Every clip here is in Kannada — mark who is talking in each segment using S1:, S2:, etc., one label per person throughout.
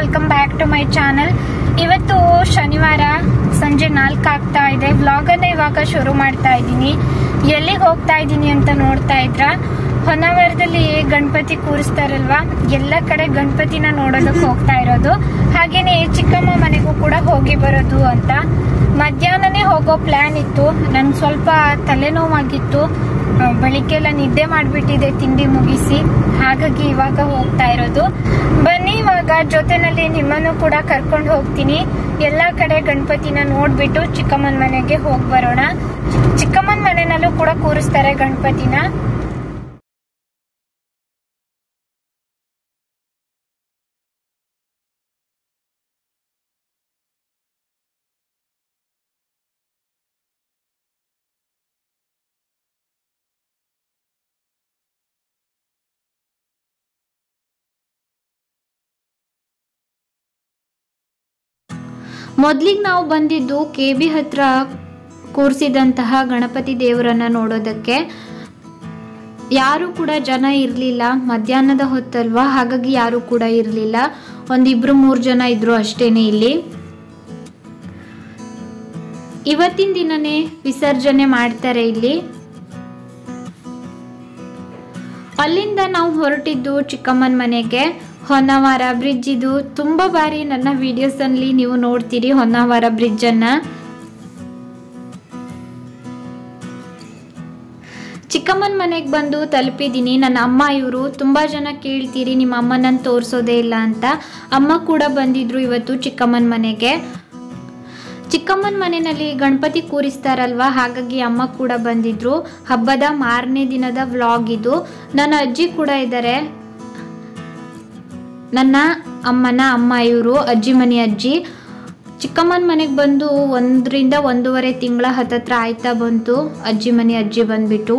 S1: welcome back to my channel ಇವತ್ತು ಶನಿವಾರ ಸಂಜೆ ನಾಲ್ಕು ಆಗ್ತಾ ಇದೆ ವ್ಲಾಗ್ ಅನ್ನ ಇವಾಗ ಶುರು ಮಾಡ್ತಾ ಇದ್ದೀನಿ ಎಲ್ಲಿಗೆ ಹೋಗ್ತಾ ಇದ್ದೀನಿ ಅಂತ ನೋಡ್ತಾ ಇದ್ರ ಹೊನ್ನಾವರದಲ್ಲಿ ಗಣಪತಿ ಕೂರಿಸ್ತಾರಲ್ವಾ ಎಲ್ಲ ಕಡೆ ಗಣಪತಿನ ನೋಡೋದಕ್ಕೆ ಹೋಗ್ತಾ ಇರೋದು ಹಾಗೇನೆ ಚಿಕ್ಕಮ್ಮ ಮನೆಗೂ ಕೂಡ ಹೋಗಿ ಬರೋದು ಅಂತ ಮಧ್ಯಾಹ್ನನೇ ಹೋಗೋ ಪ್ಲಾನ್ ಇತ್ತು ನನ್ಗೆ ಸ್ವಲ್ಪ ತಲೆನೋವಾಗಿತ್ತು ಆ, ಬೆಳಿಗ್ಗೆ ಎಲ್ಲ ನಿದ್ದೆ ಮಾಡಿಬಿಟ್ಟಿದೆ ತಿಂಡಿ ಮುಗಿಸಿ ಹಾಗಾಗಿ ಇವಾಗ ಹೋಗ್ತಾ ಇರೋದು ಬನ್ನಿ ಇವಾಗ ಜೊತೆನಲ್ಲಿ ನಿಮ್ಮನ್ನು ಕೂಡ ಕರ್ಕೊಂಡು ಹೋಗ್ತೀನಿ ಎಲ್ಲಾ ಕಡೆ ಗಣಪತಿನ ನೋಡ್ಬಿಟ್ಟು ಚಿಕ್ಕಮ್ಮನ ಮನೆಗೆ ಹೋಗಿ ಬರೋಣ ಚಿಕ್ಕಮ್ಮನ ಮನೆಯಲ್ಲೂ ಕೂಡ ಕೂರಿಸ್ತಾರೆ ಗಣಪತಿನ
S2: ಮೊದ್ಲಿಗೆ ನಾವು ಬಂದಿದ್ದು ಕೆ ಬಿ ಹತ್ರ ಕೂರಿಸಿದಂತಹ ಗಣಪತಿ ದೇವರನ್ನ ನೋಡೋದಕ್ಕೆ ಯಾರು ಕೂಡ ಜನ ಇರಲಿಲ್ಲ ಮಧ್ಯಾಹ್ನದ ಹೊತ್ತಲ್ವಾ ಹಾಗಾಗಿ ಯಾರು ಕೂಡ ಇರಲಿಲ್ಲ ಒಂದಿಬ್ರು ಮೂರು ಜನ ಇದ್ರು ಅಷ್ಟೇನೆ ಇಲ್ಲಿ ಇವತ್ತಿನ ದಿನನೇ ವಿಸರ್ಜನೆ ಮಾಡ್ತಾರೆ ಇಲ್ಲಿ ಅಲ್ಲಿಂದ ನಾವು ಹೊರಟಿದ್ದು ಚಿಕ್ಕಮ್ಮನ ಮನೆಗೆ ಹೊನ್ನಾವರ ಬ್ರಿಡ್ಜ್ ಇದು ತುಂಬ ಬಾರಿ ನನ್ನ ವಿಡಿಯೋಸಲ್ಲಿ ನೀವು ನೋಡ್ತೀರಿ ಹೊನ್ನಾವರ ಬ್ರಿಡ್ಜನ್ನು ಚಿಕ್ಕಮ್ಮನ ಮನೆಗೆ ಬಂದು ತಲುಪಿದ್ದೀನಿ ನನ್ನ ಅಮ್ಮ ಇವರು ತುಂಬ ಜನ ಕೇಳ್ತೀರಿ ನಿಮ್ಮ ಅಮ್ಮನನ್ನು ತೋರಿಸೋದೇ ಇಲ್ಲ ಅಂತ ಅಮ್ಮ ಕೂಡ ಬಂದಿದ್ರು ಇವತ್ತು ಚಿಕ್ಕಮ್ಮನ ಮನೆಗೆ ಚಿಕ್ಕಮ್ಮನ ಮನೆಯಲ್ಲಿ ಗಣಪತಿ ಕೂರಿಸ್ತಾರಲ್ವಾ ಹಾಗಾಗಿ ಅಮ್ಮ ಕೂಡ ಬಂದಿದ್ರು ಹಬ್ಬದ ಮಾರನೇ ದಿನದ ವ್ಲಾಗ್ ಇದು ನನ್ನ ಅಜ್ಜಿ ಕೂಡ ಇದ್ದಾರೆ ನನ್ನ ಅಮ್ಮನ ಅಮ್ಮ ಇವರು ಅಜ್ಜಿ ಮನೆ ಅಜ್ಜಿ ಚಿಕ್ಕಮ್ಮನ ಮನೆಗೆ ಬಂದು ಒಂದರಿಂದ ಒಂದೂವರೆ ತಿಂಗಳ ಹತ್ತತ್ರ ಆಯ್ತಾ ಬಂತು ಅಜ್ಜಿ ಮನೆ ಅಜ್ಜಿ ಬಂದ್ಬಿಟ್ಟು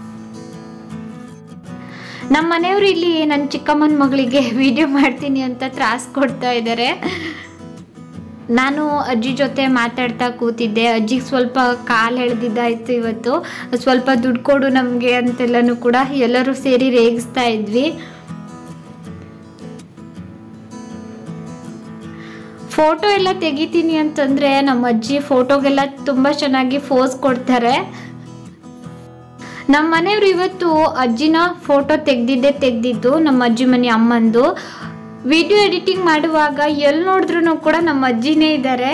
S2: ನಮ್ಮ ಮನೆಯವರು ಇಲ್ಲಿ ನನ್ನ ಚಿಕ್ಕಮ್ಮನ ಮಗಳಿಗೆ ವಿಡಿಯೋ ಮಾಡ್ತೀನಿ ಅಂತ ತ್ರಾಸ್ ಕೊಡ್ತಾ ಇದ್ದಾರೆ ನಾನು ಅಜ್ಜಿ ಜೊತೆ ಮಾತಾಡ್ತಾ ಕೂತಿದ್ದೆ ಅಜ್ಜಿಗೆ ಸ್ವಲ್ಪ ಕಾಲು ಎಳೆದಿದ್ದಾಯ್ತು ಇವತ್ತು ಸ್ವಲ್ಪ ದುಡ್ಡು ಕೊಡು ನಮಗೆ ಅಂತೆಲ್ಲನೂ ಕೂಡ ಎಲ್ಲರೂ ಸೇರಿ ರೇಗಿಸ್ತಾ ಇದ್ವಿ ಫೋಟೋ ಎಲ್ಲ ತೆಗಿತೀನಿ ಅಂತಂದ್ರೆ ನಮ್ಮ ಅಜ್ಜಿ ಫೋಟೋಗೆಲ್ಲ ತುಂಬ ಚೆನ್ನಾಗಿ ಫೋಸ್ ಕೊಡ್ತಾರೆ ನಮ್ಮ ಮನೆಯವರು ಇವತ್ತು ಅಜ್ಜಿನ ಫೋಟೋ ತೆಗ್ದಿದ್ದೆ ತೆಗ್ದಿದ್ದು ನಮ್ಮ ಅಜ್ಜಿ ಮನೆ ಅಮ್ಮಂದು ವಿಡಿಯೋ ಎಡಿಟಿಂಗ್ ಮಾಡುವಾಗ ಎಲ್ಲಿ ನೋಡಿದ್ರು ಕೂಡ ನಮ್ಮ ಅಜ್ಜಿನೇ ಇದ್ದಾರೆ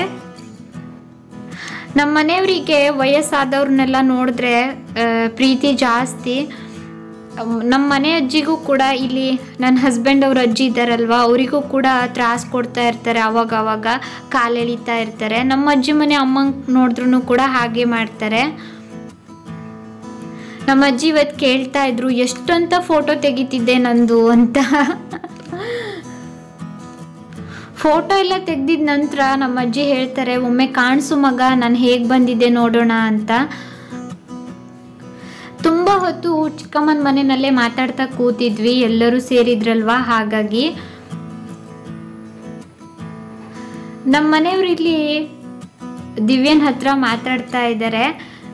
S2: ನಮ್ಮ ಮನೆಯವರಿಗೆ ವಯಸ್ಸಾದವ್ರನ್ನೆಲ್ಲ ನೋಡಿದ್ರೆ ಆ, ಪ್ರೀತಿ ಜಾಸ್ತಿ ಅಮ್, ನಮ್ಮ ಮನೆ ಅಜ್ಜಿಗೂ ಕೂಡ ಇಲ್ಲಿ ನನ್ನ ಹಸ್ಬೆಂಡ್ ಅವ್ರ ಅಜ್ಜಿ ಇದ್ದಾರಲ್ವ ಅವರಿಗೂ ಕೂಡ ತ್ರಾಸ್ ಕೊಡ್ತಾ ಇರ್ತಾರೆ ಅವಾಗ ಅವಾಗ ಕಾಲೆಳಿತಾ ಇರ್ತಾರೆ ನಮ್ಮ ಅಜ್ಜಿ ಮನೆ ಅಮ್ಮಂಗೆ ನೋಡಿದ್ರು ಕೂಡ ಹಾಗೆ ಮಾಡ್ತಾರೆ ನಮ್ಮ ಅಜ್ಜಿ ಇವತ್ತು ಕೇಳ್ತಾ ಇದ್ರು ಎಷ್ಟಂತ ಫೋಟೋ ತೆಗಿತಿದ್ದೆ ನಂದು ಅಂತ ಫೋಟೋ ಎಲ್ಲ ತೆಗ್ದಿದ ನಂತರ ನಮ್ಮ ಅಜ್ಜಿ ಹೇಳ್ತಾರೆ ಒಮ್ಮೆ ಕಾಣಿಸು ಮಗ ನಾನು ಹೇಗೆ ಬಂದಿದ್ದೆ ನೋಡೋಣ ಅಂತ ತುಂಬ ಹೊತ್ತು ಚಿಕ್ಕಮ್ಮನ ಮನೆಯಲ್ಲೇ ಮಾತಾಡ್ತಾ ಕೂತಿದ್ವಿ ಎಲ್ಲರೂ ಸೇರಿದ್ರಲ್ವಾ ಹಾಗಾಗಿ ನಮ್ಮ ಮನೆಯವರು ಇಲ್ಲಿ ದಿವ್ಯನ್ ಹತ್ರ ಮಾತಾಡ್ತಾ ಇದ್ದಾರೆ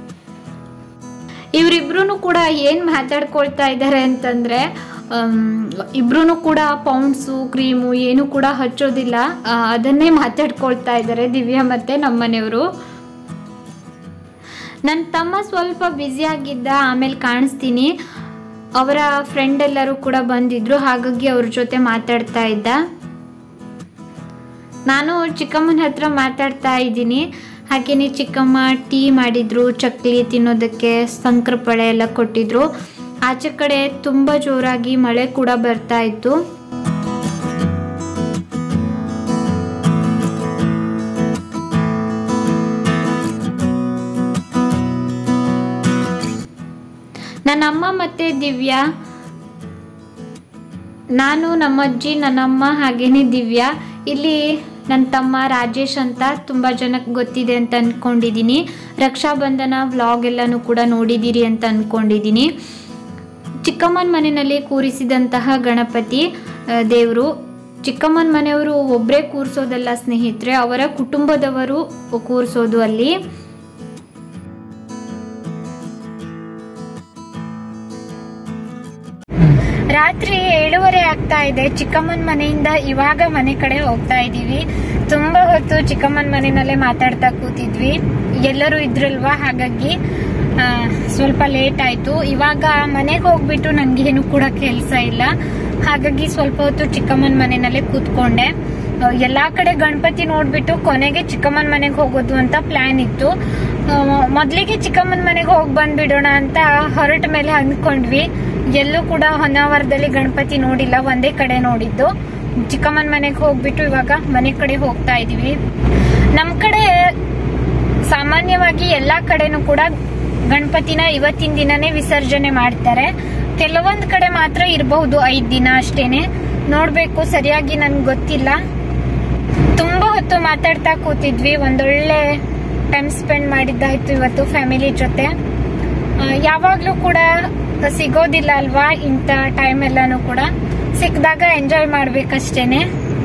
S2: ಇವರಿಬ್ರು ಕೂಡ ಏನು ಮಾತಾಡ್ಕೊಳ್ತಾ ಇದ್ದಾರೆ ಅಂತಂದರೆ ಇಬ್ರು ಕೂಡ ಪೌಂಡ್ಸು ಕ್ರೀಮು ಏನು ಕೂಡ ಹಚ್ಚೋದಿಲ್ಲ ಆ, ಅದನ್ನೇ ಮಾತಾಡ್ಕೊಳ್ತಾ ಇದ್ದಾರೆ ದಿವ್ಯಾ ಮತ್ತು ನಮ್ಮ ಮನೆಯವರು ನನ್ನ ತಮ್ಮ ಸ್ವಲ್ಪ ಬ್ಯುಸಿ ಆಗಿದ್ದ ಆಮೇಲೆ ಕಾಣಿಸ್ತೀನಿ ಅವರ ಫ್ರೆಂಡ್ ಎಲ್ಲರೂ ಕೂಡ ಬಂದಿದ್ರು ಹಾಗಾಗಿ ಅವ್ರ ಜೊತೆ ಮಾತಾಡ್ತಾ ಇದ್ದ ನಾನು ಚಿಕ್ಕಮ್ಮನ ಹತ್ರ ಮಾತಾಡ್ತಾ ಇದ್ದೀನಿ ಹಾಗೇನೆ ಚಿಕ್ಕಮ್ಮ ಟೀ ಮಾಡಿದ್ರು ಚಕ್ಲಿ ತಿನ್ನೋದಕ್ಕೆ ಸಂಕ್ರಪಳೆ ಎಲ್ಲ ಕೊಟ್ಟಿದ್ರು ಆಚೆ ಕಡೆ ತುಂಬ ಜೋರಾಗಿ ಮಳೆ ಕೂಡ ಬರ್ತಾ ಇತ್ತು ನನ್ನ ಅಮ್ಮ ಮತ್ತೆ ದಿವ್ಯಾ ನಾನು ನಮ್ಮ ಅಜ್ಜಿ ನನ್ನಮ್ಮ ಹಾಗೇನೆ ದಿವ್ಯಾ ಇಲ್ಲಿ ನನ್ನ ತಮ್ಮ ರಾಜೇಶ್ ಅಂತ ತುಂಬ ಜನಕ್ಕೆ ಗೊತ್ತಿದೆ ಅಂತ ಅಂದ್ಕೊಂಡಿದ್ದೀನಿ ರಕ್ಷಾಬಂಧನ ವ್ಲಾಗ್ ಎಲ್ಲನೂ ಕೂಡ ನೋಡಿದ್ದೀರಿ ಅಂತ ಅಂದ್ಕೊಂಡಿದ್ದೀನಿ ಚಿಕ್ಕಮ್ಮನ ಮನೆಯಲ್ಲಿ ಕೂರಿಸಿದಂತಹ ಗಣಪತಿ ದೇವರು ಚಿಕ್ಕಮ್ಮನ ಮನೆಯವರು ಒಬ್ಬರೇ ಕೂರಿಸೋದಲ್ಲ ಸ್ನೇಹಿತರೆ ಅವರ ಕುಟುಂಬದವರು ಕೂರಿಸೋದು ಅಲ್ಲಿ
S1: ರಾತ್ರಿ ಏಳುವರೆ ಆಗ್ತಾ ಇದೆ ಚಿಕ್ಕಮ್ಮನ ಮನೆಯಿಂದ ಇವಾಗ ಮನೆ ಕಡೆ ಹೋಗ್ತಾ ಇದೀವಿ ತುಂಬಾ ಹೊತ್ತು ಚಿಕ್ಕಮ್ಮನ ಮನೆಯಲ್ಲೇ ಮಾತಾಡ್ತಾ ಕೂತಿದ್ವಿ ಎಲ್ಲರೂ ಇದ್ರಲ್ವಾ ಹಾಗಾಗಿ ಆ, ಸ್ವಲ್ಪ ಲೇಟ್ ಆಯ್ತು ಇವಾಗ ಮನೆಗೆ ಹೋಗ್ಬಿಟ್ಟು ನನ್ಗೇನು ಕೂಡ ಕೆಲಸ ಇಲ್ಲ ಹಾಗಾಗಿ ಸ್ವಲ್ಪ ಹೊತ್ತು ಚಿಕ್ಕಮ್ಮನ ಮನೆಯಲ್ಲೇ ಕೂತ್ಕೊಂಡೆ ಆ, ಎಲ್ಲಾ ಕಡೆ ಗಣಪತಿ ನೋಡ್ಬಿಟ್ಟು ಕೊನೆಗೆ ಚಿಕ್ಕಮ್ಮನ ಮನೆಗೆ ಹೋಗೋದು ಅಂತ ಪ್ಲಾನ್ ಇತ್ತು ಆ, ಮೊದ್ಲಿಗೆ ಚಿಕ್ಕಮ್ಮನ ಮನೆಗೆ ಹೋಗಿ ಬಂದ್ಬಿಡೋಣ ಅಂತ ಹೊರಟ ಮೇಲೆ ಅಂದ್ಕೊಂಡ್ವಿ ಎಲ್ಲೂ ಕೂಡ ಹೊನ್ನಾವರದಲ್ಲಿ ಗಣಪತಿ ನೋಡಿಲ್ಲ ಒಂದೇ ಕಡೆ ನೋಡಿದ್ದು ಚಿಕ್ಕಮ್ಮನ ಮನೆಗೆ ಹೋಗ್ಬಿಟ್ಟು ಇವಾಗ ಮನೆ ಕಡೆ ಹೋಗ್ತಾ ಇದೀವಿ ನಮ್ ಕಡೆ ಸಾಮಾನ್ಯವಾಗಿ ಎಲ್ಲಾ ಕಡೆನೂ ಕೂಡ ಗಣಪತಿನ ಇವತ್ತಿನ ದಿನನೇ ವಿಸರ್ಜನೆ ಮಾಡ್ತಾರೆ ಕೆಲವೊಂದ್ ಕಡೆ ಮಾತ್ರ ಇರಬಹುದು ಐದ್ ದಿನ ಅಷ್ಟೇನೆ ನೋಡ್ಬೇಕು ಸರಿಯಾಗಿ ನನ್ಗೆ ಗೊತ್ತಿಲ್ಲ ತುಂಬಾ ಹೊತ್ತು ಮಾತಾಡ್ತಾ ಕೂತಿದ್ವಿ ಒಂದೊಳ್ಳೆ ಟೈಮ್ ಸ್ಪೆಂಡ್ ಮಾಡಿದ್ದಾಯ್ತು ಇವತ್ತು ಫ್ಯಾಮಿಲಿ ಜೊತೆ ಆ, ಯಾವಾಗ್ಲೂ ಕೂಡ ಸಿಗೋದಿಲ್ಲ ಅಲ್ವಾ ಇಂಥ ಟೈಮ್ ಎಲ್ಲಾನು ಕೂಡ ಸಿಕ್ಕಿದಾಗ ಎಂಜಾಯ್ ಮಾಡ್ಬೇಕಷ್ಟೇನೆ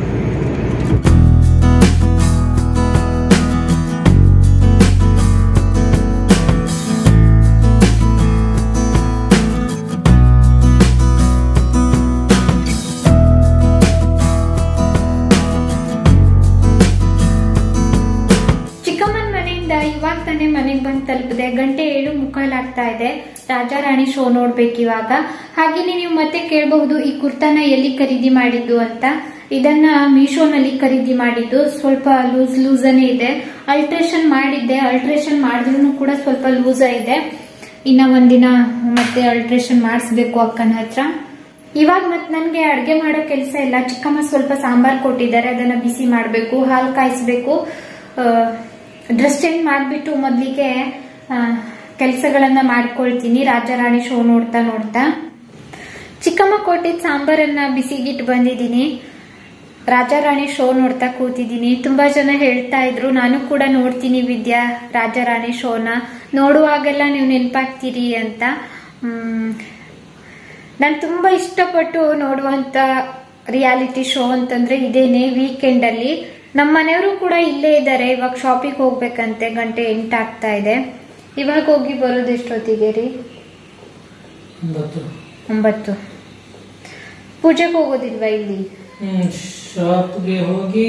S2: ಚಿಕ್ಕಮ್ಮನ ಮನೆಯಿಂದ ಇವಾಗ ತಾನೇ ಮನೆಗೆ ಬಂದು ತಲುಪಿದೆ ಗಂಟೆ ಏಳು ಮುಕ್ಕಾಲಾಗ್ತಾ ಇದೆ ರಾಜಾ ರಾಣಿ ಶೋ ನೋಡ್ಬೇಕು ಇವಾಗ ಹಾಗೇನೆ ನೀವು ಮತ್ತೆ ಕೇಳಬಹುದು ಈ ಕುರ್ತಾನ ಎಲ್ಲಿ ಖರೀದಿ ಮಾಡಿದ್ದು ಅಂತ ಇದನ್ನ ಮೀಶೋನಲ್ಲಿ ಖರೀದಿ ಮಾಡಿದ್ದು ಸ್ವಲ್ಪ ಲೂಸ್ ಲೂಸನೇ ಇದೆ ಅಲ್ಟ್ರೇಷನ್ ಮಾಡಿದ್ದೆ ಅಲ್ಟ್ರೇಷನ್ ಮಾಡಿದ್ರು ಕೂಡ ಸ್ವಲ್ಪ ಲೂಸ ಇದೆ ಇನ್ನ ಒಂದಿನ ಮತ್ತೆ ಅಲ್ಟ್ರೇಷನ್ ಮಾಡಿಸ್ಬೇಕು ಅಕ್ಕನ ಹತ್ರ ಇವಾಗ ಮತ್ ನನ್ಗೆ ಅಡ್ಗೆ ಮಾಡೋ ಕೆಲಸ ಇಲ್ಲ ಚಿಕ್ಕಮ್ಮ ಸ್ವಲ್ಪ ಸಾಂಬಾರ್ ಕೊಟ್ಟಿದ್ದಾರೆ ಅದನ್ನ ಬಿಸಿ ಮಾಡ್ಬೇಕು ಹಾಲು ಕಾಯಿಸ್ಬೇಕು ಡ್ರೆಸ್ ಚೇಂಜ್ ಮಾಡ್ಬಿಟ್ಟು ಮೊದ್ಲಿಗೆ ಕೆಲಸಗಳನ್ನ ಮಾಡ್ಕೊಳ್ತೀನಿ ರಾಜಾರಾಣಿ ಶೋ ನೋಡ್ತಾ ನೋಡ್ತಾ ಚಿಕ್ಕಮ್ಮ ಕೊಟ್ಟಿದ್ದ ಸಾಂಬಾರನ್ನ ಬಿಸಿಗಿಟ್ಟು ಬಂದಿದ್ದೀನಿ ರಾಜಾರಾಣಿ ಶೋ ನೋಡ್ತಾ ಕೂತಿದ್ದೀನಿ ತುಂಬಾ ಜನ ಹೇಳ್ತಾ ಇದ್ರು ನಾನು ಕೂಡ ನೋಡ್ತೀನಿ ವಿದ್ಯಾ ರಾಜಾರಾಣಿ ಶೋನ ನೋಡುವಾಗೆಲ್ಲ ನೀವು ನೆನಪಾಗ್ತೀರಿ ಅಂತ ಹ್ಮ್ ನಾನು ತುಂಬಾ ಇಷ್ಟಪಟ್ಟು ನೋಡುವಂತ ರಿಯಾಲಿಟಿ ಶೋ ಅಂತಂದ್ರೆ ಇದೇನೆ ವೀಕೆಂಡ್ ಅಲ್ಲಿ ನಮ್ಮ ಮನೆಯವರು ಕೂಡ ಇಲ್ಲೇ ಇದ್ದಾರೆ ಇವಾಗ ಶಾಪಿಗೆ ಹೋಗ್ಬೇಕಂತೆ ಗಂಟೆ ಎಂಟಾಗ್ತಾ ಇದೆ ಇವಾಗ ಹೋಗಿ ಬರೋದು ಎಷ್ಟೊತ್ತಿಗೆ ರೀ
S3: ಒಂಬತ್ತು
S2: ಒಂಬತ್ತು ಪೂಜೆಗೆ ಹೋಗೋದಿಲ್ವಾ ಇಲ್ಲಿ
S3: ಹ್ಮ್ ಶಾಪ್ಗೆ ಹೋಗಿ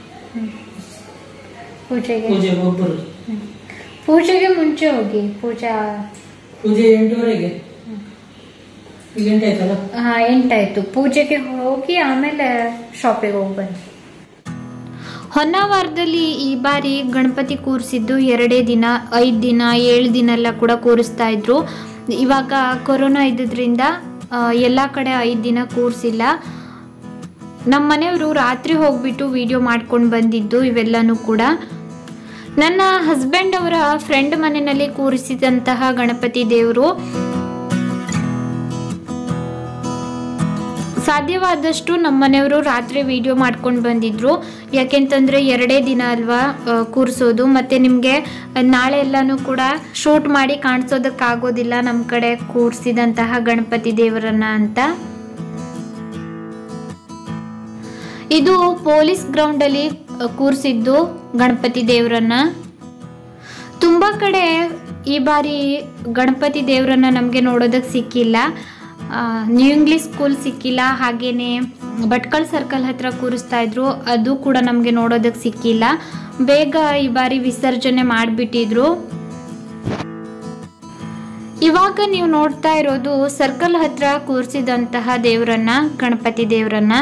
S2: ಪೂಜೆಗೆ
S3: ಪೂಜೆಗೆ ಒಬ್ಬರು
S2: ಪೂಜೆಗೆ ಮುಂಚೆ ಹೋಗಿ ಪೂಜಾ
S3: ಪೂಜೆ ಎಂಟುವರೆಗೆ ಈಗ ಎಂಟಾಯ್ತಲ್ಲ
S2: ಹಾ ಎಂಟಾಯ್ತು ಪೂಜೆಗೆ ಹೋಗಿ ಆಮೇಲೆ ಶಾಪಿಗೆ ಹೋಗಿ ಬನ್ನಿ ಹೊನ್ನಾವರದಲ್ಲಿ ಈ ಬಾರಿ ಗಣಪತಿ ಕೂರಿಸಿದ್ದು ಎರಡೇ ದಿನ ಐದು ದಿನ ಏಳು ದಿನ ಎಲ್ಲ ಕೂಡ ಕೂರಿಸ್ತಾ ಇದ್ರು ಇವಾಗ ಕೊರೋನಾ ಇದ್ದಿದ್ರಿಂದ ಆ, ಎಲ್ಲ ಕಡೆ ಐದು ದಿನ ಕೂರಿಸಿಲ್ಲ ನಮ್ಮ ಮನೆಯವರು ರಾತ್ರಿ ಹೋಗ್ಬಿಟ್ಟು ವಿಡಿಯೋ ಮಾಡ್ಕೊಂಡು ಬಂದಿದ್ದು ಇವೆಲ್ಲನೂ ಕೂಡ ನನ್ನ ಹಸ್ಬೆಂಡ್ ಅವರ ಫ್ರೆಂಡ್ ಮನೆಯಲ್ಲಿ ಕೂರಿಸಿದಂತಹ ಗಣಪತಿ ದೇವರು ಸಾಧ್ಯವಾದಷ್ಟು ನಮ್ಮ ಮನೆಯವರು ರಾತ್ರಿ ವಿಡಿಯೋ ಮಾಡ್ಕೊಂಡು ಬಂದಿದ್ರು ಯಾಕೆಂತಂದ್ರೆ ಎರಡೇ ದಿನ ಅಲ್ವಾ ಆ, ಕೂರ್ಸೋದು ಮತ್ತೆ ನಿಮಗೆ ನಾಳೆ ಎಲ್ಲಾನು ಕೂಡ ಶೂಟ್ ಮಾಡಿ ಕಾಣಿಸೋದಕ್ಕಾಗೋದಿಲ್ಲ ನಮ್ಮ ಕಡೆ ಕೂರಿಸಿದಂತಹ ಗಣಪತಿ ದೇವರನ್ನ ಅಂತ ಇದು ಪೊಲೀಸ್ ಗ್ರೌಂಡಲ್ಲಿ ಕೂರಿಸಿದ್ದು ಗಣಪತಿ ದೇವರನ್ನ ತುಂಬ ಕಡೆ ಈ ಬಾರಿ ಗಣಪತಿ ದೇವರನ್ನ ನಮಗೆ ನೋಡೋದಕ್ಕೆ ಸಿಕ್ಕಿಲ್ಲ ಆ, ನ್ಯೂ ಇಂಗ್ಲಿಷ್ ಸ್ಕೂಲ್ ಸಿಕ್ಕಿಲ್ಲ ಹಾಗೇನೆ ಭಟ್ಕಳ ಸರ್ಕಲ್ ಹತ್ರ ಕೂರಿಸ್ತಾ ಇದ್ರು ಅದು ಕೂಡ ನಮಗೆ ನೋಡೋದಕ್ಕೆ ಸಿಕ್ಕಿಲ್ಲ ಬೇಗ ಈ ಬಾರಿ ವಿಸರ್ಜನೆ ಮಾಡಿಬಿಟ್ಟಿದ್ರು ಇವಾಗ ನೀವು ನೋಡ್ತಾ ಇರೋದು ಸರ್ಕಲ್ ಹತ್ರ ಕೂರಿಸಿದಂತಹ ದೇವರನ್ನ ಗಣಪತಿ ದೇವರನ್ನ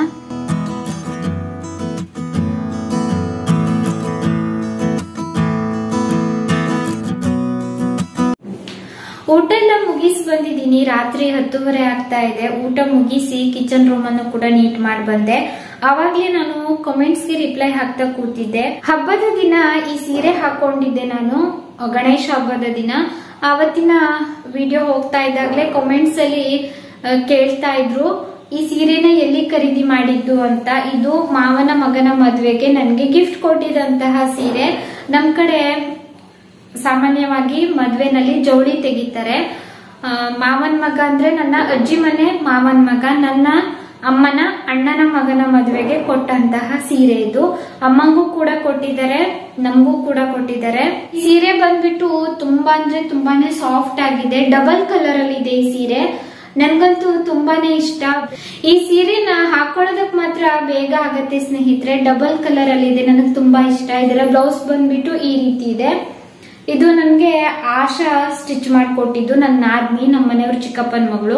S2: ಊಟ ಎಲ್ಲ ಮುಗಿಸಿ ಬಂದಿದ್ದೀನಿ ರಾತ್ರಿ ಹತ್ತುವರೆ ಆಗ್ತಾ ಇದೆ ಊಟ ಮುಗಿಸಿ ಕಿಚನ್ ರೂಮ್ ಅನ್ನು ಕೂಡ ನೀಟ್ ಮಾಡಿ ಬಂದೆ ಅವಾಗ್ಲೇ ನಾನು ಕಮೆಂಟ್ಸ್ ಗೆ ರಿಪ್ಲೈ ಹಾಕ್ತಾ ಕೂತಿದ್ದೆ ಹಬ್ಬದ ದಿನ ಈ ಸೀರೆ ಹಾಕೊಂಡಿದ್ದೆ ನಾನು ಅ, ಗಣೇಶ ಹಬ್ಬದ ದಿನ ಆವತ್ತಿನ ವಿಡಿಯೋ ಹೋಗ್ತಾ ಇದ್ದಾಗಲೇ ಕಮೆಂಟ್ಸ್ ಅಲ್ಲಿ ಅ, ಕೇಳ್ತಾ ಇದ್ರು ಈ ಸೀರೆನ ಎಲ್ಲಿ ಖರೀದಿ ಮಾಡಿದ್ದು ಅಂತ ಇದು ಮಾವನ ಮಗನ ಮದ್ವೆಗೆ ನನ್ಗೆ ಗಿಫ್ಟ್ ಕೊಟ್ಟಿದಂತಹ ಸೀರೆ ನಮ್ ಕಡೆ ಸಾಮಾನ್ಯವಾಗಿ ಮದ್ವೆನಲ್ಲಿ ಜವಳಿ ತೆಗಿತಾರೆ ಆ, ಮಾವನ್ ಮಗ ಅಂದ್ರೆ ನನ್ನ ಅಜ್ಜಿ ಮನೆ ಮಾವನ್ ಮಗ ನನ್ನ ಅಮ್ಮನ ಅಣ್ಣನ ಮಗನ ಮದ್ವೆಗೆ ಕೊಟ್ಟಂತಹ ಸೀರೆ ಇದು ಅಮ್ಮಂಗೂ ಕೂಡ ಕೊಟ್ಟಿದ್ದಾರೆ ನಮಗೂ ಕೂಡ ಕೊಟ್ಟಿದ್ದಾರೆ ಈ ಸೀರೆ ಬಂದ್ಬಿಟ್ಟು ತುಂಬಾ ಅಂದ್ರೆ ತುಂಬಾನೇ ಸಾಫ್ಟ್ ಆಗಿದೆ ಡಬಲ್ ಕಲರ್ ಅಲ್ಲಿ ಇದೆ ಈ ಸೀರೆ ನನ್ಗಂತೂ ತುಂಬಾನೇ ಇಷ್ಟ ಈ ಸೀರೆನ ಹಾಕೊಳ್ಳೋದಕ್ ಮಾತ್ರ ಬೇಗ ಆಗತ್ತೆ ಸ್ನೇಹಿತರೆ ಡಬಲ್ ಕಲರ್ ಅಲ್ಲಿ ಇದೆ ನನಗೆ ತುಂಬಾ ಇಷ್ಟ ಇದರ ಬ್ಲೌಸ್ ಬಂದ್ಬಿಟ್ಟು ಈ ರೀತಿ ಇದೆ ಇದು ನನಗೆ ಆಶಾ ಸ್ಟಿಚ್ ಮಾಡಿಕೊಟ್ಟಿದ್ದು ನನ್ನ ನಾದ್ನಿ ನಮ್ಮ ಮನೆಯವ್ರ ಚಿಕ್ಕಪ್ಪನ ಮಗಳು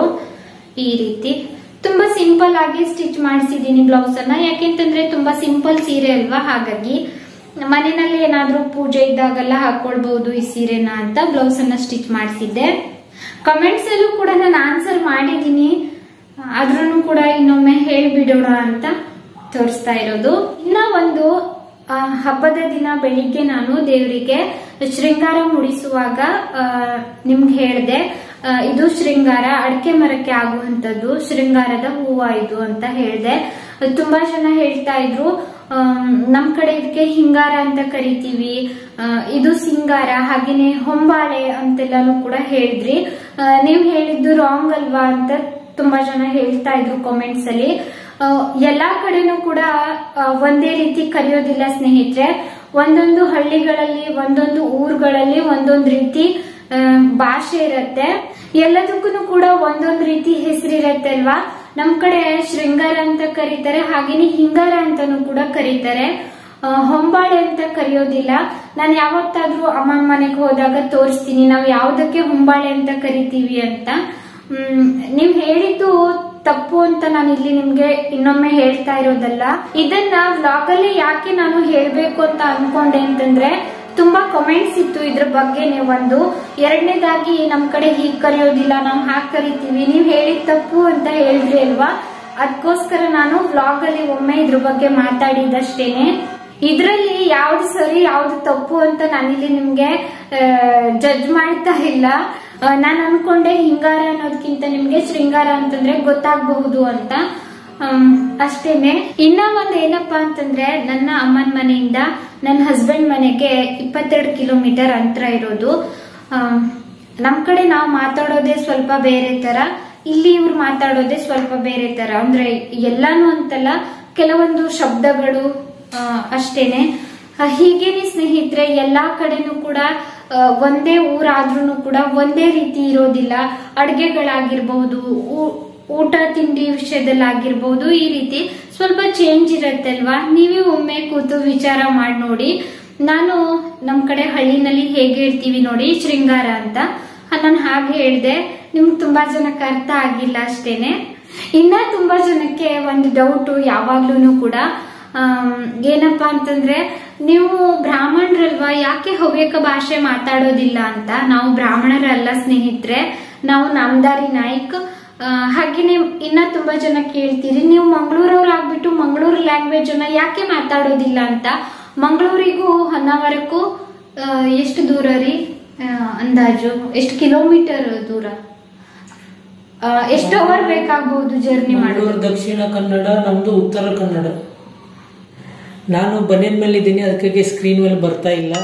S2: ಈ ರೀತಿ ತುಂಬಾ ಸಿಂಪಲ್ ಆಗಿ ಸ್ಟಿಚ್ ಮಾಡಿಸಿದೀನಿ ಬ್ಲೌಸ್ ಅನ್ನ ಯಾಕೆಂತಂದ್ರೆ ತುಂಬಾ ಸಿಂಪಲ್ ಸೀರೆ ಅಲ್ವಾ ಹಾಗಾಗಿ ಮನೆಯಲ್ಲಿ ಏನಾದ್ರೂ ಪೂಜೆ ಇದ್ದಾಗೆಲ್ಲ ಹಾಕೊಳ್ಬಹುದು ಈ ಸೀರೆನ ಅಂತ ಬ್ಲೌಸ್ ಅನ್ನ ಸ್ಟಿಚ್ ಮಾಡಿಸಿದ್ದೆ ಕಮೆಂಟ್ಸ್ ಅಲ್ಲೂ ಕೂಡ ನಾನು ಆನ್ಸರ್ ಮಾಡಿದ್ದೀನಿ ಆದ್ರೂ ಕೂಡ ಇನ್ನೊಮ್ಮೆ ಹೇಳ್ಬಿಡೋಣ ಅಂತ ತೋರಿಸ್ತಾ ಇರೋದು ಇನ್ನ ಒಂದು ಆ, ಹಬ್ಬದ ದಿನ ಬೆಳಿಗ್ಗೆ ನಾನು ದೇವರಿಗೆ ಶೃಂಗಾರ ಮುಡಿಸುವಾಗ ಆ, ನಿಮ್ಗೆ ಹೇಳ್ದೆ ಆ, ಇದು ಶೃಂಗಾರ ಅಡಕೆ ಮರಕ್ಕೆ ಆಗುವಂತದ್ದು ಶೃಂಗಾರದ ಹೂವ ಇದು ಅಂತ ಹೇಳ್ದೆ ತುಂಬಾ ಜನ ಹೇಳ್ತಾ ಇದ್ರು ಆಮ್, ನಮ್ ಕಡೆ ಇದಕ್ಕೆ ಹಿಂಗಾರ ಅಂತ ಕರಿತೀವಿ ಆ, ಇದು ಸಿಂಗಾರ ಹಾಗೇನೆ ಹೊಂಬಾಳೆ ಅಂತೆಲ್ಲಾನು ಕೂಡ ಹೇಳಿದ್ರಿ ಆ, ನೀವ್ ಹೇಳಿದ್ದು ರಾಂಗ್ ಅಲ್ವಾ ಅಂತ ತುಂಬಾ ಜನ ಹೇಳ್ತಾ ಇದ್ರು ಕಾಮೆಂಟ್ಸ್ ಅಲ್ಲಿ ಆ, ಎಲ್ಲಾ ಕಡೆನೂ ಕೂಡ ಆ, ಒಂದೇ ರೀತಿ ಕರೆಯೋದಿಲ್ಲ ಸ್ನೇಹಿತರೆ ಒಂದೊಂದು ಹಳ್ಳಿಗಳಲ್ಲಿ ಒಂದೊಂದು ಊರುಗಳಲ್ಲಿ ಒಂದೊಂದು ರೀತಿ ಆ, ಭಾಷೆ ಇರತ್ತೆ ಎಲ್ಲದಕ್ಕೂ ಕೂಡ ಒಂದೊಂದು ರೀತಿ ಹೆಸರಿರತ್ತೆ ಅಲ್ವಾ ನಮ್ ಕಡೆ ಶೃಂಗಾರ ಅಂತ ಕರೀತಾರೆ ಹಾಗೇನೆ ಹಿಂಗಾರ ಅಂತಾನು ಕೂಡ ಕರೀತಾರೆ ಆ, ಹೊಂಬಾಳೆ ಅಂತ ಕರೆಯೋದಿಲ್ಲ ನಾನು ಯಾವತ್ತಾದ್ರೂ ಅಮ್ಮನ ಮನೆಗೆ ಹೋದಾಗ ತೋರಿಸ್ತೀನಿ ನಾವು ಯಾವ್ದಕ್ಕೆ ಹೊಂಬಾಳೆ ಅಂತ ಕರಿತೀವಿ ಅಂತ ಹ್ಮ್ ನೀವ್ ಹೇಳಿದ್ದು ತಪ್ಪು ಅಂತ ನಾನು ಇಲ್ಲಿ ನಿಮ್ಗೆ ಇನ್ನೊಮ್ಮೆ ಹೇಳ್ತಾ ಇರೋದಲ್ಲ ಇದನ್ನ ವ್ಲಾಗ್ ಅಲ್ಲಿ ಯಾಕೆ ನಾನು ಹೇಳ್ಬೇಕು ಅಂತ ಅನ್ಕೊಂಡೆ ಅಂತಂದ್ರೆ ತುಂಬಾ ಕಮೆಂಟ್ಸ್ ಇತ್ತು ಇದ್ರ ಬಗ್ಗೆನೆ ಒಂದು ಎರಡನೇದಾಗಿ ನಮ್ ಕಡೆ ಹೀಗ್ ಕರೆಯೋದಿಲ್ಲ ನಾವು ಹಾಗೆ ಕರಿತೀವಿ ನೀವ್ ಹೇಳಿದ್ ತಪ್ಪು ಅಂತ ಹೇಳಿದ್ರಿ ಅಲ್ವಾ ಅದಕ್ಕೋಸ್ಕರ ನಾನು ವ್ಲಾಗ್ ಅಲ್ಲಿ ಒಮ್ಮೆ ಇದ್ರ ಬಗ್ಗೆ ಮಾತಾಡಿದಷ್ಟೇನೆ ಇದ್ರಲ್ಲಿ ಯಾವ್ದು ಸರಿ ಯಾವ್ದು ತಪ್ಪು ಅಂತ ನಾನಿಲ್ಲಿ ನಿಮ್ಗೆ ಜಡ್ಜ್ ಮಾಡ್ತಾ ಇಲ್ಲ ನಾನು ಅನ್ಕೊಂಡೆ ಹಿಂಗಾರ ಅನ್ನೋದಕ್ಕಿಂತ ನಿಮ್ಗೆ ಶೃಂಗಾರ ಅಂತಂದ್ರೆ ಗೊತ್ತಾಗಬಹುದು ಅಂತ ಆಮ್, ಅಷ್ಟೇನೆ ಇನ್ನ ಒಂದ್ ಏನಪ್ಪಾ ಅಂತಂದ್ರೆ ನನ್ನ ಅಮ್ಮನ ಮನೆಯಿಂದ ನನ್ನ ಹಸ್ಬೆಂಡ್ ಮನೆಗೆ ಇಪ್ಪತ್ತೆರಡು ಕಿಲೋಮೀಟರ್ ಅಂತರ ಇರೋದು ಆಮ್, ನಮ್ ಕಡೆ ನಾವು ಮಾತಾಡೋದೇ ಸ್ವಲ್ಪ ಬೇರೆ ತರ ಇಲ್ಲಿ ಇವ್ರು ಮಾತಾಡೋದೇ ಸ್ವಲ್ಪ ಬೇರೆ ತರ ಅಂದ್ರೆ ಎಲ್ಲಾನು ಅಂತಲ್ಲ ಕೆಲವೊಂದು ಶಬ್ದಗಳು ಆ, ಅಷ್ಟೇನೆ ಆ, ಹೀಗೇನೆ ಸ್ನೇಹಿತರೆ ಎಲ್ಲಾ ಕಡೆನೂ ಕೂಡ ಆ, ಒಂದೇ ಊರಾದ್ರೂ ಕೂಡ ಒಂದೇ ರೀತಿ ಇರೋದಿಲ್ಲ ಅಡ್ಗೆಗಳಾಗಿರ್ಬಹುದು ಊ- ಊಟ ತಿಂಡಿ ವಿಷಯದಲ್ಲಾಗಿರ್ಬಹುದು ಈ ರೀತಿ ಸ್ವಲ್ಪ ಚೇಂಜ್ ಇರತ್ತಲ್ವಾ ನೀವೇ ಒಮ್ಮೆ ಕೂತು ವಿಚಾರ ಮಾಡಿ ನೋಡಿ ನಾನು ನಮ್ ಕಡೆ ಹಳ್ಳಿನಲ್ಲಿ ಹೇಗೆ ಹೇಳ್ತೀವಿ ನೋಡಿ ಶೃಂಗಾರ ಅಂತ ನಾನು ಹಾಗೆ ಹೇಳ್ದೆ ನಿಮ್ಗೆ ತುಂಬಾ ಜನಕ್ಕೆ ಅರ್ಥ ಆಗಿಲ್ಲ ಅಷ್ಟೇನೆ ಇನ್ನ ತುಂಬಾ ಜನಕ್ಕೆ ಒಂದು ಡೌಟ್ ಯಾವಾಗ್ಲೂ ಕೂಡ ಆಮ್, ಏನಪ್ಪಾ ಅಂತಂದ್ರೆ ನೀವು ಬ್ರಾಹ್ಮಣರಲ್ವಾ ಯಾಕೆ ಹವ್ಯಕ ಭಾಷೆ ಮಾತಾಡೋದಿಲ್ಲ ಅಂತ ನಾವು ಬ್ರಾಹ್ಮಣರಲ್ಲ ಸ್ನೇಹಿತರೆ ನಾವು ನಾಮದಾರಿ ನಾಯ್ಕ್ ಆ, ಹಾಗೇನೆ ಇನ್ನ ತುಂಬಾ ಜನ ಕೇಳ್ತೀರಿ ನೀವು ಮಂಗಳೂರವ್ರು ಆಗ್ಬಿಟ್ಟು ಮಂಗಳೂರು ಲ್ಯಾಂಗ್ವೇಜ್ ಅನ್ನ ಯಾಕೆ ಮಾತಾಡೋದಿಲ್ಲ ಅಂತ ಮಂಗಳೂರಿಗೂ ಹೊನ್ನಾವರಕ್ಕೂ ಆ, ಎಷ್ಟು ದೂರ ರೀ ಆ, ಅಂದಾಜು ಎಷ್ಟು ಕಿಲೋಮೀಟರ್ ದೂರ ಆ, ಎಷ್ಟು ಅವರ್ ಬೇಕಾಗಬಹುದು ಜರ್ನಿ
S3: ಮಂಗಳೂರು
S2: ಮಾಡೋದು
S3: ದಕ್ಷಿಣ ಕನ್ನಡ ನಮ್ದು ಉತ್ತರ ಕನ್ನಡ ನಾನು ಬನಿಯನ್ ಮೇಲೆ ಇದ್ದೀನಿ ಅದಕ್ಕಾಗಿ ಸ್ಕ್ರೀನ್ ಮೇಲೆ ಬರ್ತಾ ಇಲ್ಲ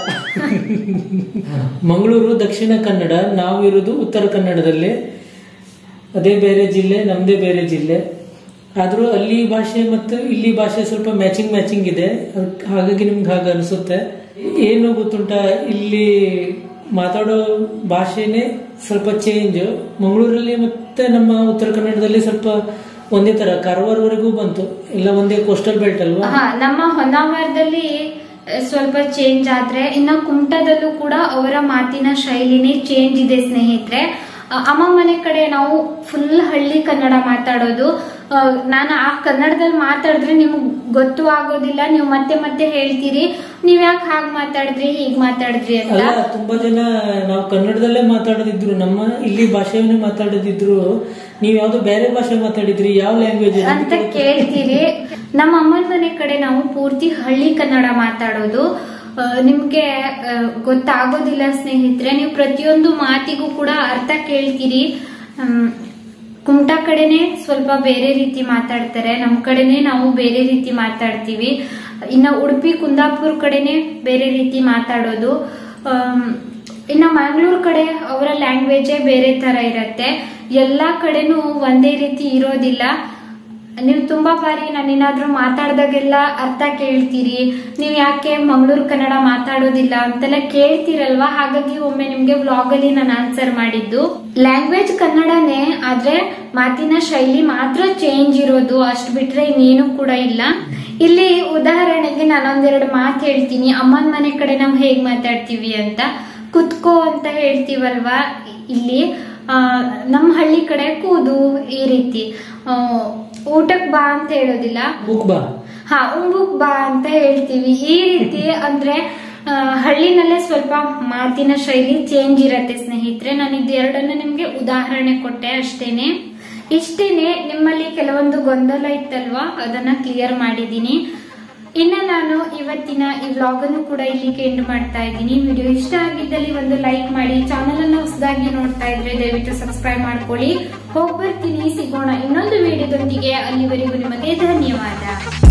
S3: ಮಂಗಳೂರು ದಕ್ಷಿಣ ಕನ್ನಡ ನಾವಿರೋದು ಉತ್ತರ ಕನ್ನಡದಲ್ಲಿ ಅದೇ ಬೇರೆ ಜಿಲ್ಲೆ ನಮ್ದೇ ಬೇರೆ ಜಿಲ್ಲೆ ಆದ್ರೂ ಅಲ್ಲಿ ಭಾಷೆ ಮತ್ತು ಇಲ್ಲಿ ಭಾಷೆ ಸ್ವಲ್ಪ ಮ್ಯಾಚಿಂಗ್ ಮ್ಯಾಚಿಂಗ್ ಇದೆ ಅದ್ಕ್ ಹಾಗಾಗಿ ನಿಮ್ಗೆ ಹಾಗೆ ಅನಿಸುತ್ತೆ ಏನು ಗೊತ್ತುಂಟ ಇಲ್ಲಿ ಮಾತಾಡೋ ಭಾಷೆನೇ ಸ್ವಲ್ಪ ಚೇಂಜ್ ಮಂಗಳೂರಲ್ಲಿ ಮತ್ತೆ ನಮ್ಮ ಉತ್ತರ ಕನ್ನಡದಲ್ಲಿ ಸ್ವಲ್ಪ ಒಂದೇ ತರ ಕಾರವಾರವರೆಗೂ ಬಂತು ಎಲ್ಲ ಒಂದೇ ಕೋಸ್ಟಲ್ ಬೆಲ್ಟ್ ಅಲ್ವಾ
S2: ಹಾ ನಮ್ಮ ಹೊನ್ನಾವರದಲ್ಲಿ ಆ, ಸ್ವಲ್ಪ ಚೇಂಜ್ ಆದ್ರೆ ಇನ್ನ ಕುಮಟದಲ್ಲೂ ಕೂಡ ಅವರ ಮಾತಿನ ಶೈಲಿನೇ ಚೇಂಜ್ ಇದೆ ಸ್ನೇಹಿತರೆ ಆ, ಅಮ್ಮ ಮನೆ ಕಡೆ ನಾವು ಫುಲ್ ಹಳ್ಳಿ ಕನ್ನಡ ಮಾತಾಡೋದು ಆ, ನಾನು ಆ ಕನ್ನಡದಲ್ಲಿ ಮಾತಾಡಿದ್ರೆ ನಿಮ್ಗೆ ಗೊತ್ತು ಆಗೋದಿಲ್ಲ ನೀವು ಮತ್ತೆ ಮತ್ತೆ ಹೇಳ್ತೀರಿ ನೀವ್ ಯಾಕೆ ಹಾಗ್ ಮಾತಾಡಿದ್ರಿ ಹೀಗ್ ಮಾತಾಡಿದ್ರಿ ಅಂತ
S3: ಅಲ್ಲ ತುಂಬಾ ಜನ ನಾವು ಕನ್ನಡದಲ್ಲೇ ಮಾತಾಡೋದಿದ್ರು ನಮ್ಮ ಇಲ್ಲಿ ಭಾಷೆಯನ್ನೇ ಮಾತಾಡೋದಿದ್ರು ನೀವ್ ಯಾವ್ದೋ ಬೇರೆ ಭಾಷೆ ಮಾತಾಡಿದ್ರಿ ಯಾವ ಲ್ಯಾಂಗ್ವೇಜ್
S2: ಅಂತ ಕೇಳ್ತೀರಿ ನಮ್ಮ ಅಮ್ಮನ ಮನೆ ಕಡೆ ನಾವು ಪೂರ್ತಿ ಹಳ್ಳಿ ಕನ್ನಡ ಮಾತಾಡೋದು ಆ, ನಿಮ್ಗೆ ಆ, ಗೊತ್ತಾಗೋದಿಲ್ಲ ಸ್ನೇಹಿತರೆ ನೀವು ಪ್ರತಿಯೊಂದು ಮಾತಿಗೂ ಕೂಡ ಅರ್ಥ ಕೇಳ್ತೀರಿ ಹ್ಮ್, ಕುಮಟಾ ಕಡೆನೆ ಸ್ವಲ್ಪ ಬೇರೆ ರೀತಿ ಮಾತಾಡ್ತಾರೆ ನಮ್ ಕಡೆನೆ ನಾವು ಬೇರೆ ರೀತಿ ಮಾತಾಡ್ತೀವಿ ಇನ್ನ ಉಡುಪಿ ಕುಂದಾಪುರ ಕಡೆನೆ ಬೇರೆ ರೀತಿ ಮಾತಾಡೋದು ಆಮ್, ಇನ್ನ ಮಂಗಳೂರು ಕಡೆ ಅವರ ಲ್ಯಾಂಗ್ವೇಜೇ ಬೇರೆ ತರ ಇರತ್ತೆ ಎಲ್ಲಾ ಕಡೆನೂ ಒಂದೇ ರೀತಿ ಇರೋದಿಲ್ಲ ನೀವು ತುಂಬಾ ಬಾರಿ ನಾನೇನಾದ್ರೂ ಮಾತಾಡ್ದಾಗೆಲ್ಲ ಅರ್ಥ ಕೇಳ್ತೀರಿ ನೀವು ಯಾಕೆ ಮಂಗಳೂರು ಕನ್ನಡ ಮಾತಾಡೋದಿಲ್ಲ ಅಂತೆಲ್ಲ ಕೇಳ್ತೀರಲ್ವಾ ಹಾಗಾಗಿ ಒಮ್ಮೆ ನಿಮ್ಗೆ ವ್ಲಾಗ್ ಅಲ್ಲಿ ನಾನು ಆನ್ಸರ್ ಮಾಡಿದ್ದು ಲ್ಯಾಂಗ್ವೇಜ್ ಕನ್ನಡನೇ ಆದ್ರೆ ಮಾತಿನ ಶೈಲಿ ಮಾತ್ರ ಚೇಂಜ್ ಇರೋದು ಅಷ್ಟು ಬಿಟ್ರೆ ಇನ್ನೇನು ಕೂಡ ಇಲ್ಲ ಇಲ್ಲಿ ಉದಾಹರಣೆಗೆ ನಾನೊಂದೆರಡು ಮಾತು ಹೇಳ್ತೀನಿ ಅಮ್ಮನ ಮನೆ ಕಡೆ ನಾವು ಹೇಗ್ ಮಾತಾಡ್ತೀವಿ ಅಂತ ಕುತ್ಕೋ ಅಂತ ಹೇಳ್ತೀವಲ್ವಾ ಇಲ್ಲಿ ಆ, ನಮ್ಮ ಹಳ್ಳಿ ಕಡೆ ಕೂದು ಈ ರೀತಿ ಊಟಕ್ ಬಾ ಅಂತ ಹೇಳೋದಿಲ್ಲ
S3: ಬುಕ್ ಬಾ
S2: ಹಾ ಉಂಬುಕ್ ಬಾ ಅಂತ ಹೇಳ್ತೀವಿ ಈ ರೀತಿ ಅಂದ್ರೆ ಆ, ಹಳ್ಳಿನಲ್ಲೇ ಸ್ವಲ್ಪ ಮಾತಿನ ಶೈಲಿ ಚೇಂಜ್ ಇರತ್ತೆ ಸ್ನೇಹಿತರೆ ನಾನು ಇದೆರಡನ್ನ ನಿಮ್ಗೆ ಉದಾಹರಣೆ ಕೊಟ್ಟೆ ಅಷ್ಟೇನೆ ಇಷ್ಟೇನೆ ನಿಮ್ಮಲ್ಲಿ ಕೆಲವೊಂದು ಗೊಂದಲ ಇತ್ತಲ್ವಾ ಅದನ್ನ ಕ್ಲಿಯರ್ ಮಾಡಿದ್ದೀನಿ ಇನ್ನ ನಾನು ಇವತ್ತಿನ ಈ ವ್ಲಾಗ್ ಅನ್ನು ಕೂಡ ಇಲ್ಲಿಗೆ ಎಂಡ್ ಮಾಡ್ತಾ ಇದ್ದೀನಿ ವಿಡಿಯೋ ಇಷ್ಟ ಆಗಿದ್ದಲ್ಲಿ ಒಂದು ಲೈಕ್ ಮಾಡಿ ಚಾನಲ್ ಅನ್ನ ಹೊಸದಾಗಿ ನೋಡ್ತಾ ಇದ್ರೆ ದಯವಿಟ್ಟು ಸಬ್ಸ್ಕ್ರೈಬ್ ಮಾಡ್ಕೊಳ್ಳಿ ಹೋಗ್ಬರ್ತೀನಿ ಸಿಗೋಣ ಇನ್ನೊಂದು ವಿಡಿಯೋದೊಂದಿಗೆ ಅಲ್ಲಿವರೆಗೂ ನಿಮಗೆ ಧನ್ಯವಾದ